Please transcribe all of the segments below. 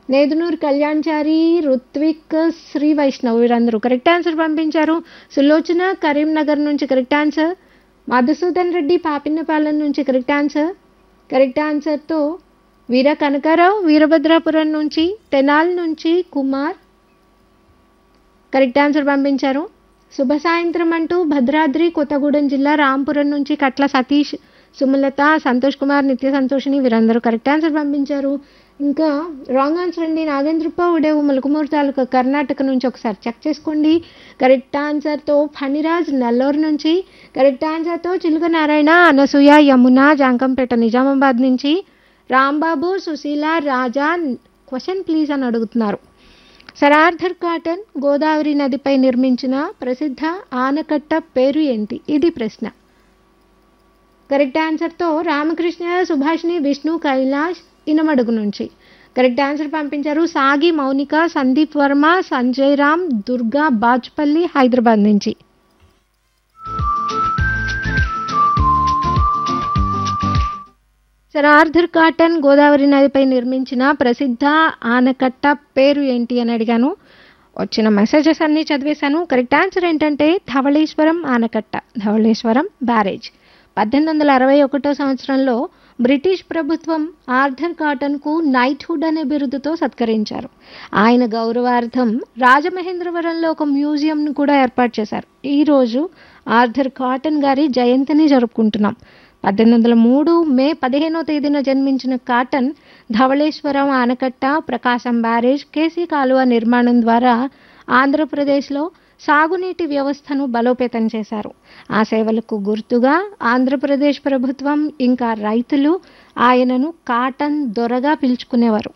నేదునూరు కళ్యాణ్చారి రుత్విక్ శ్రీ వైష్ణవ్ వీరందరూ correct answer పంపించారు సులోచన కరీంనగర్ నుంచి కరెక్ట్ ఆన్సర్ మధుసూదన్ రెడ్డి పాపిన్నపాలెం నుంచి కరెక్ట్ ఆన్సర్ కరెక్ట్ ఆన్సర్తో వీర కనకారావు వీరభద్రాపురం నుంచి తెనాల్ నుంచి కుమార్ కరెక్ట్ ఆన్సర్ పంపించారు శుభ సాయంత్రం అంటూ భద్రాద్రి కొత్తగూడెం జిల్లా రాంపురం నుంచి కట్ల సతీష్ సుమలత సంతోష్ కుమార్ నిత్య సంతోషిని వీరందరూ కరెక్ట్ ఆన్సర్ పంపించారు ఇంకా రాంగ్ ఆన్సర్ అండి నాగేంద్రప్ప ఉడేవు ములకమూరు తాలూకా కర్ణాటక నుంచి ఒకసారి చెక్ చేసుకోండి కరెక్ట్ ఆన్సర్తో ఫణిరాజ్ నల్లూరు నుంచి కరెక్ట్ ఆన్సర్తో చిలుక నారాయణ అనసూయ యమున జాంకంపేట నిజామాబాద్ నుంచి రాంబాబు సుశీల రాజా క్వశ్చన్ ప్లీజ్ అని అడుగుతున్నారు సరార్థర్ కాటన్ గోదావరి నదిపై నిర్మించిన ప్రసిద్ధ ఆనకట్ట పేరు ఏంటి ఇది ప్రశ్న కరెక్ట్ ఆన్సర్తో రామకృష్ణ సుభాష్ని విష్ణు కైలాష్ ఇనమడుగు నుంచి కరెక్ట్ ఆన్సర్ పంపించారు సాగి మౌనిక సందీప్ వర్మ సంజయ్ రామ్ దుర్గా బాజ్పల్లి హైదరాబాద్ నుంచి సర్ ఆర్థర్ కాటన్ గోదావరి నదిపై నిర్మించిన ప్రసిద్ధ ఆనకట్ట పేరు ఏంటి అని అడిగాను వచ్చిన మెసేజెస్ అన్నీ చదివేశాను కరెక్ట్ ఆన్సర్ ఏంటంటే ధవళేశ్వరం ఆనకట్ట ధవళేశ్వరం బ్యారేజ్ పద్దెనిమిది వందల అరవై ఒకటో సంవత్సరంలో బ్రిటిష్ ప్రభుత్వం ఆర్థర్ కాటన్కు నైట్హుడ్ అనే బిరుదుతో సత్కరించారు ఆయన గౌరవార్థం రాజమహేంద్రవరంలో ఒక మ్యూజియంను కూడా ఏర్పాటు చేశారు ఈరోజు ఆర్థర్ కాటన్ గారి జయంతిని జరుపుకుంటున్నాం పద్దెనిమిది వందల మూడు మే పదిహేనో తేదీన జన్మించిన కాటన్ ధవళేశ్వరం ఆనకట్ట ప్రకాశం బ్యారేజ్ కేసీ కాలువ నిర్మాణం ద్వారా ఆంధ్రప్రదేశ్లో సాగునీటి వ్యవస్థను బలోపేతం చేశారు ఆ సేవలకు గుర్తుగా ఆంధ్రప్రదేశ్ ప్రభుత్వం ఇంకా రైతులు ఆయనను కాటన్ దొరగా పిలుచుకునేవారు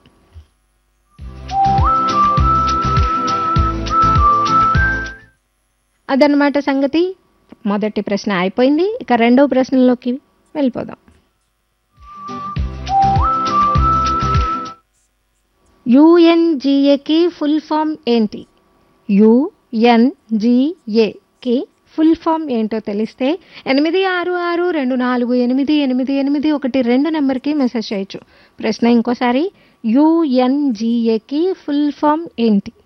అదనమాట సంగతి మొదటి ప్రశ్న అయిపోయింది ఇక రెండవ ప్రశ్నలోకి వెళ్ళిపోదాం యుఎన్జిఏకి ఫుల్ ఫామ్ ఏంటి యుఎన్జిఏకి ఫుల్ ఫామ్ ఏంటో తెలిస్తే ఎనిమిది ఆరు ఆరు రెండు నాలుగు ఎనిమిది ఎనిమిది ఎనిమిది ఒకటి రెండు నెంబర్కి మెసేజ్ చేయొచ్చు ప్రశ్న ఇంకోసారి యుఎన్జిఏకి ఫుల్ ఫామ్ ఏంటి